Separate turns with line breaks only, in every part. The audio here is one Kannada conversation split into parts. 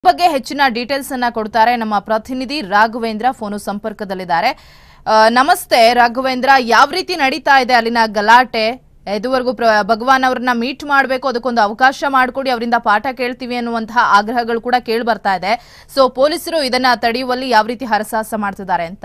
ಬಗ್ಗೆ ಹೆಚ್ಚಿನ ಡೀಟೇಲ್ಸ್ ಅನ್ನ ಕೊಡ್ತಾರೆ ನಮ್ಮ ಪ್ರತಿನಿಧಿ ರಾಘವೇಂದ್ರ ಫೋನು ಸಂಪರ್ಕದಲ್ಲಿದ್ದಾರೆ ಆ, ನಮಸ್ತೆ ರಾಘವೇಂದ್ರ ಯಾವ ರೀತಿ ನಡೀತಾ ಇದೆ ಅಲ್ಲಿನ ಗಲಾಟೆ ಇದುವರೆಗೂ ಪ್ರ ಭಗವಾನ್ ಅವ್ರನ್ನ ಮೀಟ್ ಮಾಡಬೇಕು ಅದಕ್ಕೊಂದು ಅವಕಾಶ ಮಾಡಿಕೊಡಿ ಅವರಿಂದ ಪಾಠ ಕೇಳ್ತೀವಿ ಅನ್ನುವಂತಹ ಆಗ್ರಹಗಳು ಕೂಡ ಕೇಳಿ ಬರ್ತಾ ಇದೆ ಸೊ ಪೊಲೀಸರು ಇದನ್ನ ತಡೆಯುವಲ್ಲಿ ಯಾವ ರೀತಿ ಹರಸಾಹಸ ಮಾಡ್ತಿದ್ದಾರೆ ಅಂತ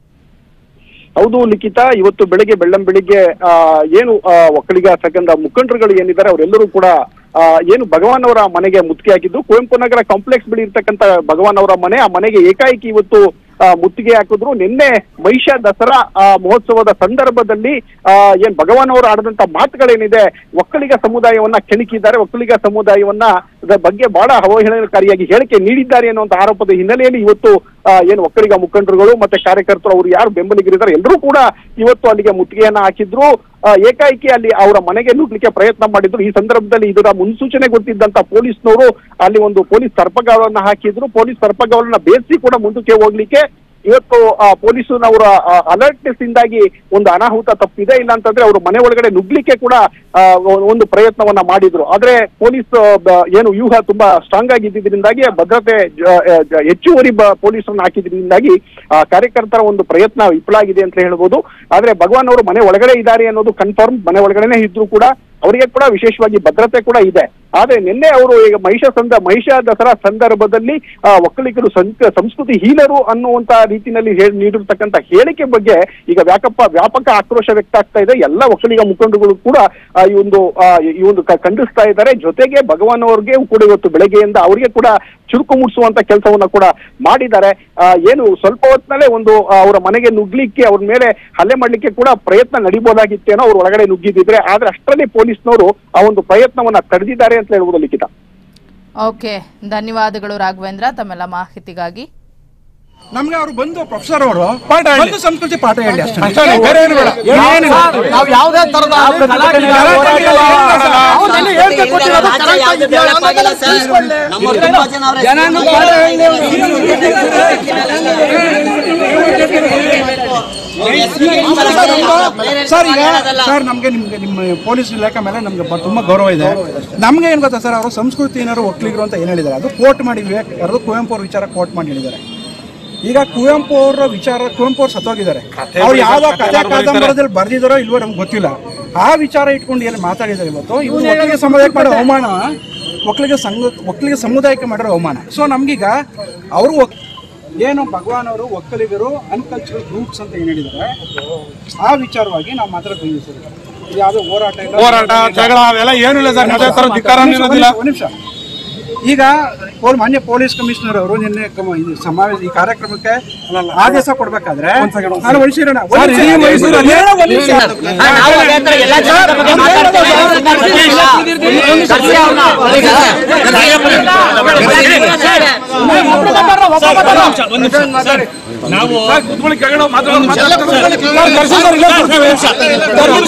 ಹೌದು ಲಿಖಿತ ಇವತ್ತು ಬೆಳಗ್ಗೆ ಬೆಳ್ಳಂ ಬೆಳಿಗ್ಗೆ ಆ, ಏನು ಆ, ಒಕ್ಕಲಿಗ ಸಂಘದ ಮುಖಂಡರುಗಳು ಏನಿದ್ದಾರೆ ಅವರೆಲ್ಲರೂ ಕೂಡ ಆ, ಏನು ಭಗವಾನ್ ಅವರ ಮನೆಗೆ ಮುತ್ತಿಗೆ ಹಾಕಿದ್ದು ಕುವೆಂಪು ನಗರ ಕಾಂಪ್ಲೆಕ್ಸ್ ಬಳಿ ಇರ್ತಕ್ಕಂಥ ಭಗವಾನ್ ಅವರ ಮನೆ ಆ ಮನೆಗೆ ಏಕಾಏಕಿ ಇವತ್ತು ಆ, ಮುತ್ತಿಗೆ ಹಾಕಿದ್ರು ನಿನ್ನೆ ಮಹಿಷ ದಸರಾ ಆ, ಮಹೋತ್ಸವದ ಸಂದರ್ಭದಲ್ಲಿ ಆ, ಏನ್ ಭಗವಾನ್ ಅವರು ಆಡಿದಂತ ಮಾತುಗಳೇನಿದೆ ಒಕ್ಕಲಿಗ ಸಮುದಾಯವನ್ನ ಕೆಣಕಿದ್ದಾರೆ ಒಕ್ಕಲಿಗ ಸಮುದಾಯವನ್ನ ಅದರ ಬಗ್ಗೆ ಬಹಳ ಅವಹೇಳನಕಾರಿಯಾಗಿ ಹೇಳಿಕೆ ನೀಡಿದ್ದಾರೆ ಅನ್ನುವಂತ ಆರೋಪದ ಹಿನ್ನೆಲೆಯಲ್ಲಿ ಇವತ್ತು ಆ, ಏನು ಒಕ್ಕಲಿಗ ಮುಖಂಡರುಗಳು ಮತ್ತೆ ಕಾರ್ಯಕರ್ತರು ಅವರು ಯಾರು ಬೆಂಬಲಿಗರಿದ್ದಾರೆ ಎಲ್ಲರೂ ಕೂಡ ಇವತ್ತು ಅಲ್ಲಿಗೆ ಮುತ್ತಿಗೆಯನ್ನ ಹಾಕಿದ್ರು ಆ, ಏಕಾಏಕಿ ಅಲ್ಲಿ ಅವರ ಮನೆಗೆ ನುಗ್ಲಿಕ್ಕೆ ಪ್ರಯತ್ನ ಮಾಡಿದ್ರು ಈ ಸಂದರ್ಭದಲ್ಲಿ ಇದರ ಮುನ್ಸೂಚನೆ ಗೊತ್ತಿದ್ದಂತ ಪೊಲೀಸ್ನವರು ಅಲ್ಲಿ ಒಂದು ಪೊಲೀಸ್ ಸರ್ಪಗಾವಲನ್ನ ಹಾಕಿದ್ರು ಪೊಲೀಸ್ ಸರ್ಪಗಾವಲನ್ನ ಬೇಯಿಸಿ ಕೂಡ ಮುಂದಕ್ಕೆ ಹೋಗ್ಲಿಕ್ಕೆ ಇವತ್ತು ಆ, ಪೊಲೀಸನವರ ಅಲರ್ಟ್ನೆಸ್ ಇಂದಾಗಿ ಒಂದು ಅನಾಹುತ ತಪ್ಪಿದೆ ಇಲ್ಲ ಅಂತಂದ್ರೆ ಅವರು ಮನೆ ಒಳಗಡೆ ನುಗ್ಲಿಕ್ಕೆ ಕೂಡ ಆ, ಒಂದು ಪ್ರಯತ್ನವನ್ನ ಮಾಡಿದ್ರು ಆದ್ರೆ ಪೊಲೀಸ್ ಆ, ಬ- ಏನು ವ್ಯೂಹ ತುಂಬಾ ಸ್ಟ್ರಾಂಗ್ ಆಗಿದ್ದರಿಂದಾಗಿ ಭದ್ರತೆ ಜ- ಆ, ಜ- ಹೆಚ್ಚುವರಿ ಬ- ಪೊಲೀಸರನ್ನ ಹಾಕಿದ್ರಿಂದಾಗಿ ಆ, ಕಾರ್ಯಕರ್ತರ ಒಂದು ಪ್ರಯತ್ನ ವಿಫಲ ಆಗಿದೆ ಅಂತ ಹೇಳ್ಬೋದು ಆದ್ರೆ ಭಗವಾನ್ ಅವರು ಮನೆ ಒಳಗಡೆ ಇದ್ದಾರೆ ಅನ್ನೋದು ಕನ್ಫರ್ಮ್ ಮನೆ ಒಳಗಡೆನೆ ಇದ್ರು ಕೂಡ ಅವರಿಗೆ ಕೂಡ ವಿಶೇಷವಾಗಿ ಭದ್ರತೆ ಕೂಡ ಇದೆ ಆದ್ರೆ ನಿನ್ನೆ ಅವರು ಈಗ ಮಹಿಷ ಸಂದ ಮಹಿಷ ದಸರಾ ಸಂದರ್ಭದಲ್ಲಿ ಆ, ಒಕ್ಕಲಿಗರು ಸಂಕ- ಸಂಸ್ಕೃತಿ ಹೀನರು ಅನ್ನುವಂತ ರೀತಿನಲ್ಲಿ ಹೇಳಿ ನೀಡಿರ್ತಕ್ಕಂಥ ಹೇಳಿಕೆ ಬಗ್ಗೆ ಈಗ ವ್ಯಾಕಪ್ಪ ವ್ಯಾಪಕ ಆಕ್ರೋಶ ವ್ಯಕ್ತ ಆಗ್ತಾ ಇದೆ ಎಲ್ಲ ಒಕ್ಕಲಿಗ ಮುಖಂಡರುಗಳು ಕೂಡ ಆ, ಈ ಒಂದು ಆ, ಈ ಒಂದು ಕ- ಖಂಡಿಸ್ತಾ ಇದ್ದಾರೆ ಜೊತೆಗೆ ಭಗವಾನ್ ಅವ್ರಿಗೆ ಕೂಡ ಇವತ್ತು ಬೆಳಗ್ಗೆಯಿಂದ ಅವರಿಗೆ ಕೂಡ ಚುರುಕು ಮುಡಿಸುವಂತ ಕೆಲಸವನ್ನ ಕೂಡ ಮಾಡಿದ್ದಾರೆ ಆ, ಏನು ಸ್ವಲ್ಪ ಹೊತ್ತಿನಲ್ಲೇ ಒಂದು ಆ, ಅವರ ಮನೆಗೆ ನುಗ್ಲಿಕ್ಕೆ ಅವ್ರ ಮೇಲೆ ಹಲ್ಲೆ ಮಾಡ್ಲಿಕ್ಕೆ ಕೂಡ ಪ್ರಯತ್ನ ನಡಿಬಹುದಾಗಿತ್ತೇನೋ ಅವ್ರ ಒಳಗಡೆ ನುಗ್ಗಿದ್ದಿದ್ರೆ ಆದ್ರೆ ಅಷ್ಟರಲ್ಲಿ ಪೊಲೀಸ್ನವರು ಆ ಒಂದು ಪ್ರಯತ್ನವನ್ನ ತಡೆದಿದ್ದಾರೆ ಅಂತ ಹೇಳ್ಬೋದು ಲಿಖಿತ
ಓಕೆ ಧನ್ಯವಾದಗಳು ರಾಘವೇಂದ್ರ ತಮ್ಮೆಲ್ಲ ಮಾಹಿತಿಗಾಗಿ
ನಮ್ಗೆ ಅವ್ರು ಬಂದು ಪ್ರೊಫೆಸರ್ ಅವರು
ಪಾಠ ಹೇಳಿ.
ಬಂದು ಸಂಸ್ಕೃತಿ ಪಾಠ ಹೇಳಿ ಅಷ್ಟೇ
ಅಷ್ಟೇ, ಬೇರೆ ಏನು ಬೇಡ.
ಏನಿಲ್ಲ.
ನಾವು ಯಾವುದೇ ತರದ
ಅವ್ರು ನೆನ್ನೆ ಹೇಳ್ಕೆ ಕೊಟ್ಟಿರೋದು correct ಆಗಿದ್ಯಾ? ಜನನು ಪಾಠ ಹೇಳಿ ಸರ್ ಈಗ ಸರ್ ನಮ್ಗೆ ನಿಮ್ಗೆ ನಿಮ್ಮ ಪೊಲೀಸ್ ಇಲಾಖೆ ಮೇಲೆ ನಮ್ಗೆ ಬ- ತುಂಬಾ ಗೌರವ ಇದೆ ನಮ್ಗೆ ಏನ್ ಗೊತ್ತಾ ಸರ್ ಅವರು ಸಂಸ್ಕೃತಿ ಏನಾರು ಒಕ್ಕಲಿಗರು ಅಂತ ಏನ್ ಹೇಳಿದ್ದಾರೆ ಅದು ಕೋಟ್ ಮಾಡಿ ವಿವೇಕ್ ಅವ್ರದ್ದು ಕುವೆಂಪು ಅವ್ರ ವಿಚಾರ ಕೋಟ್ ಮಾಡಿ ಹೇಳಿದ್ದಾರೆ ಈಗ ಕುವೆಂಪು ಅವರ ವಿಚಾರ ಕುವೆಂಪು ಅವ್ರು ಸತ್ತೋಗಿದ್ದಾರೆ ಅವ್ರು ಯಾವ ಕಥೆ ಕಾದಂಬರದಲ್ಲಿ ಬರ್ದಿದಾರೋ ಇಲ್ವೋ ನಮ್ಗೆ ಗೊತ್ತಿಲ್ಲ ಆ ವಿಚಾರ ಇಟ್ಕೊಂಡು ಏನು ಮಾತಾಡಿದ್ದಾರೆ ಇವತ್ತು ಇವ್ರು ಒಕ್ಕಲಿಗ ಸಮುದಾಯಕ್ಕೆ ಮಾಡೋ ಅವಮಾನ ಒಕ್ಕಲಿಗ ಸಂಘ ಒಕ್ಕಲಿಗ ಸಮುದಾಯಕ್ಕೆ ಮಾಡಿರೋ ಅವಮಾನ ಸೊ ನಮ್ಗೀಗ ಅವರು ಏನು ಭಗವಾನ್ ಅವರು ಒಕ್ಕಲಿಗರು ಅನ್ಕಲ್ಚರಲ್ ಗ್ರೂಪ್ಸ್ ಅಂತ ಏನು ಹೇಳಿದ್ದಾರೆ ಆ ವಿಚಾರವಾಗಿ ನಾವು ಮಾತಾಡ್ತೀವಿ ಸರ್ ಇದು ಯಾವುದೋ ಹೋರಾಟ ಇಲ್ಲ
ಹೋರಾಟ ಜಗಳ ಅವೆಲ್ಲ ಏನು ಇಲ್ಲ ಸರ್ ಯಾವುದೇ ತರ ಧಿಕ್ಕಾರ
ಒಂದ್ ನಿಮಿಷ,
ಇರೋದಿಲ್ಲ
ಒಂದ್ ನಿಮಿಷ ಈಗ ಪೋಲ್ ಮಾನ್ಯ ಪೊಲೀಸ್ ಕಮಿಷನರ್ ಅವರು ನಿನ್ನೆ ಕಮ- ಇದು ಸಮಾವೇಶ ಈ ಕಾರ್ಯಕ್ರಮಕ್ಕೆ ಆದೇಶ ಕೊಡ್ಬೇಕಾದ್ರೆ ನಾನು ಒಳಿಸಿರೋಣ
ಸರ್, ಇಡೀ ಮೈಸೂರಲ್ಲಿ ಕುತ್ಕೊಳ್ಳಿ ಕೆಳಗಡೆ ಮಾತಾಡೋದು ಮಾತಾಡ್ತಾರೆ ಸರ್. ಸರ್, ಕರ್ಸಿ ಸರ್, ಇಲ್ಲ ಸರ್.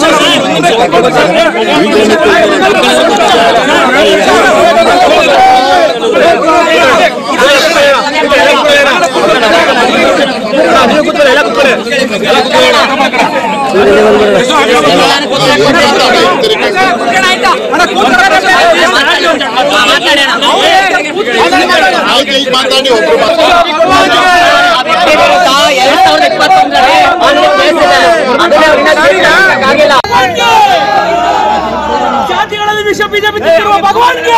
ಮಾತಾಡಿ ಒಬ್ರು
ಎರಡ್ ಸಾವಿರದ ಇಪ್ಪತ್ತೊಂದರಲ್ಲಿ ಕಾನೂನು ಬೇಸಿದೆ ಅದನ್ನೇ ಅವ್ರಿಂದ ಆಗಿಲ್ಲ
ಜಾತಿಗಳಲ್ಲಿ ವಿಷ ಬೀಜ ಬಿತ್ತಿರುವ ಭಗವಾನ್ಗೆ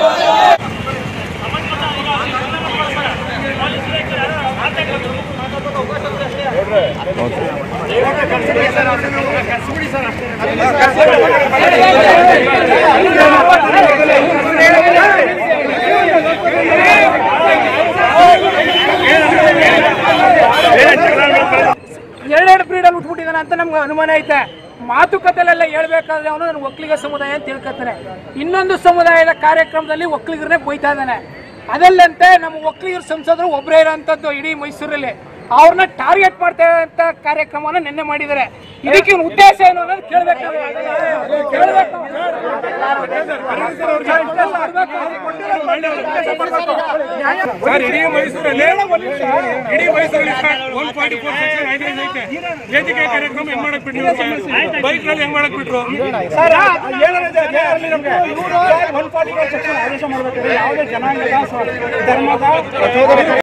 ಎರಡೆರಡು ಫ್ರೀಡಮ್ ಉಟ್ಬಿಟ್ಟಿದ್ದಾನೆ ಅಂತ ನಮ್ಗೆ ಅನುಮಾನ ಐತೆ ಮಾತುಕತೆಲೆಲ್ಲ ಹೇಳ್ಬೇಕಾದ್ರೆ ಅವನು ನನ್ನ ಒಕ್ಕಲಿಗ ಸಮುದಾಯ ಅಂತ ತಿಳ್ಕೊತಾನೆ ಇನ್ನೊಂದು ಸಮುದಾಯದ ಕಾರ್ಯಕ್ರಮದಲ್ಲಿ ಒಕ್ಕಲಿಗರನ್ನೇ ಬೈತಾ ಇದ್ದಾನೆ ಅದಲ್ಲಂತೆ ನಮ್ಮ ಒಕ್ಕಲಿಗರ ಸಂಸದರು ಒಬ್ಬರೇ ಇರೋಂಥದ್ದು ಇಡೀ ಮೈಸೂರಲ್ಲಿ ಅವ್ರನ್ನ ಟಾರ್ಗೆಟ್ ಮಾಡ್ತೇವೆ ಅಂತ ಕಾರ್ಯಕ್ರಮನ ನಿನ್ನೆ ಮಾಡಿದ್ದಾರೆ ಇದಕ್ಕೆ ಇವ್ನ ಉದ್ದೇಶ ಏನು ಅನ್ನೋದು ಕೇಳ್ಬೇಕಾದ್ರೆ ಕೇಳ್ಬೇಕು
ಸರ್ ಇಡೀ ಮೈಸೂರಲ್ಲಿ ಇಡೀ ಮೈಸೂರಲ್ಲಿ ಒನ್ ಫಾರ್ಟಿ ಫೋರ್ ಸೆಕ್ಷನ್ ಐದೈದು ಐತೆ ವೇದಿಕೆ ಕಾರ್ಯಕ್ರಮ ಹೆಂಗ್ ಮಾಡಕ್ ಬಿಟ್ರು ಬೈಕ್ ನಲ್ಲಿ ಹೆಂಗ್ ಮಾಡಕ್ ಬಿಟ್ರು
ಸರ್ ಏನಿದೆ ಅಲ್ಲಿ ನಮ್ಗೆ ಒನ್ ಫಾರ್ಟಿ ಸೆಕ್ಷನ್ ಆದೇಶ ಮಾಡಬೇಕಾದ್ರೆ ಯಾವುದೇ ಜನಾಂಗದ ಧರ್ಮದ